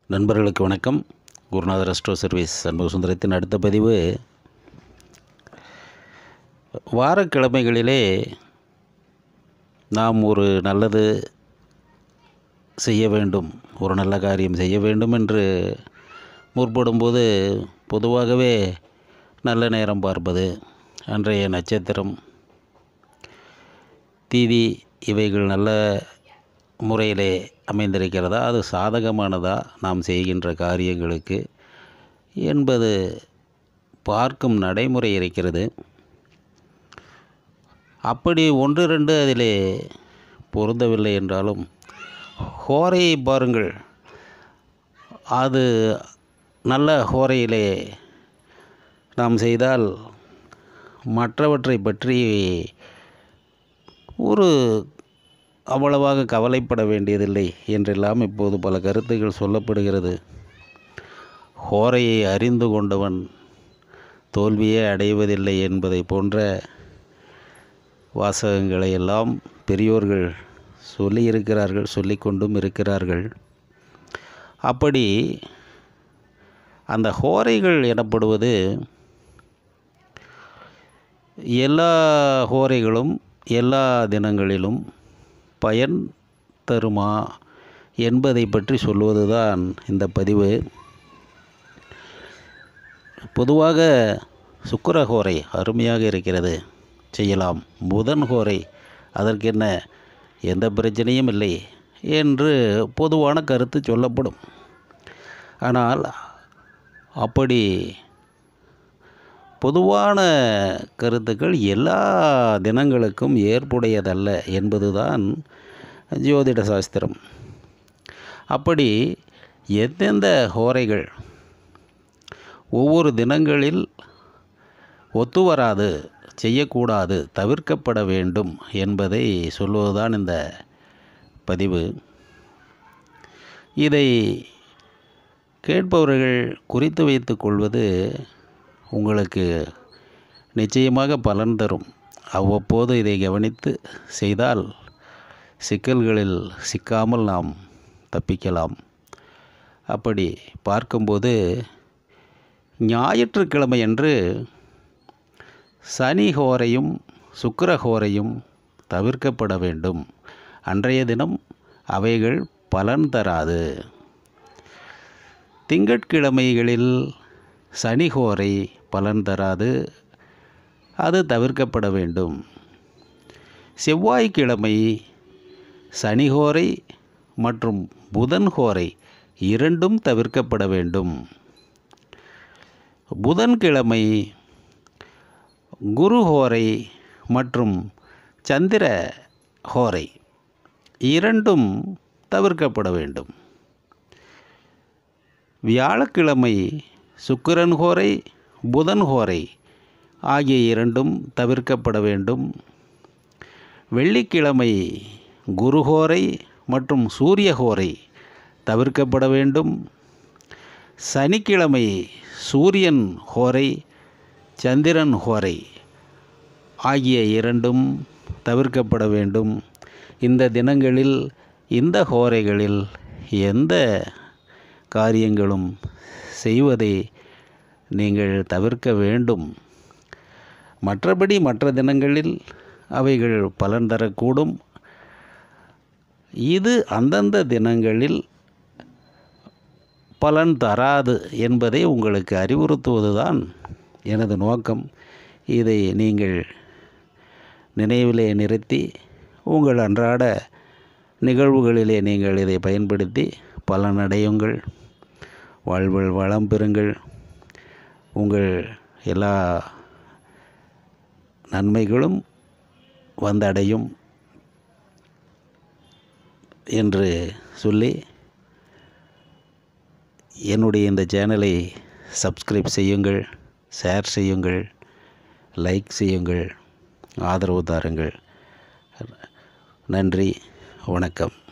நண்பர்களுக்கு வணக்கம் குருநாதர் அஸ்ட்ரோ சர்வீஸ் அன்பு சுந்தரத்தின் அடுத்த பதிவு வாரக்கிழமைகளிலே நாம் ஒரு நல்லது செய்ய வேண்டும் ஒரு நல்ல காரியம் செய்ய வேண்டும் என்று முற்படும்போது பொதுவாகவே நல்ல நேரம் பார்ப்பது அன்றைய நட்சத்திரம் தீதி இவைகள் நல்ல முறையிலே அமைந்திருக்கிறதா அது சாதகமானதா நாம் செய்கின்ற காரியங்களுக்கு என்பது பார்க்கும் நடைமுறை இருக்கிறது அப்படி ஒன்று ரெண்டு அதிலே பொருந்தவில்லை என்றாலும் ஹோரையை பாருங்கள் அது நல்ல ஹோரையிலே நாம் செய்தால் மற்றவற்றை பற்றி ஒரு அவ்வளவாக கவலைப்பட வேண்டியதில்லை என்றெல்லாம் இப்போது பல கருத்துக்கள் சொல்லப்படுகிறது ஹோரையை அறிந்து கொண்டவன் தோல்வியே அடைவதில்லை என்பதை போன்ற வாசகங்களை எல்லாம் பெரியோர்கள் சொல்லியிருக்கிறார்கள் சொல்லிக்கொண்டும் இருக்கிறார்கள் அப்படி அந்த ஹோரைகள் எனப்படுவது எல்லா ஹோரைகளும் எல்லா தினங்களிலும் பயன் தருமா என்பதை பற்றி சொல்வதுதான் இந்த பதிவு பொதுவாக சுக்கிர ஹோரை அருமையாக இருக்கிறது செய்யலாம் புதன் ஹோரை அதற்கென்ன எந்த பிரச்சனையும் இல்லை என்று பொதுவான கருத்து சொல்லப்படும் ஆனால் அப்படி பொதுவான கருத்துக்கள் எல்லா தினங்களுக்கும் ஏற்புடையதல்ல என்பதுதான் ஜோதிட சாஸ்திரம் அப்படி எந்தெந்த ஹோரைகள் ஒவ்வொரு தினங்களில் ஒத்து வராது செய்யக்கூடாது தவிர்க்கப்பட வேண்டும் என்பதை சொல்வதுதான் இந்த பதிவு இதை கேட்பவர்கள் குறித்து வைத்து கொள்வது உங்களுக்கு நிச்சயமாக பலன் தரும் அவ்வப்போது இதை கவனித்து செய்தால் சிக்கல்களில் சிக்காமல் நாம் தப்பிக்கலாம் அப்படி பார்க்கும்போது ஞாயிற்றுக்கிழமை அன்று சனி ஹோரையும் சுக்கிர ஹோரையும் தவிர்க்கப்பட வேண்டும் அன்றைய தினம் அவைகள் பலன் தராது திங்கட்கிழமைகளில் சனிஹோரை பலன் தராது அது தவிர்க்கப்பட வேண்டும் செவ்வாய்க்கிழமை சனிஹோரை மற்றும் புதன்ஹோரை இரண்டும் தவிர்க்கப்பட வேண்டும் புதன்கிழமை குருஹோரை மற்றும் சந்திர ஹோரை இரண்டும் தவிர்க்கப்பட வேண்டும் வியாழக்கிழமை சுக்கிரன் ஹோரை புதன் ஹோரை ஆகிய இரண்டும் தவிர்க்கப்பட வேண்டும் வெள்ளிக்கிழமை குருஹோரை மற்றும் சூரிய ஹோரை தவிர்க்கப்பட வேண்டும் சனிக்கிழமை சூரியன் ஹோரை சந்திரன் ஹோரை ஆகிய இரண்டும் தவிர்க்கப்பட வேண்டும் இந்த தினங்களில் இந்த ஹோரைகளில் எந்த காரியங்களும் செய்வதை நீங்கள் தவிர்க்க வேண்டும் மற்றபடி மற்ற தினங்களில் அவைகள் பலன் தரக்கூடும் இது அந்தந்த தினங்களில் பலன் தராது என்பதை உங்களுக்கு அறிவுறுத்துவதுதான் எனது நோக்கம் இதை நீங்கள் நினைவிலே நிறுத்தி உங்கள் அன்றாட நிகழ்வுகளிலே நீங்கள் இதை பயன்படுத்தி பலனடையுங்கள் வாழ்வில் வளம் பெறுங்கள் உங்கள் எல்லா நன்மைகளும் வந்தடையும் என்று சொல்லி என்னுடைய இந்த சேனலை சப்ஸ்கிரைப் செய்யுங்கள் ஷேர் செய்யுங்கள் லைக் செய்யுங்கள் ஆதரவு தாருங்கள் நன்றி வணக்கம்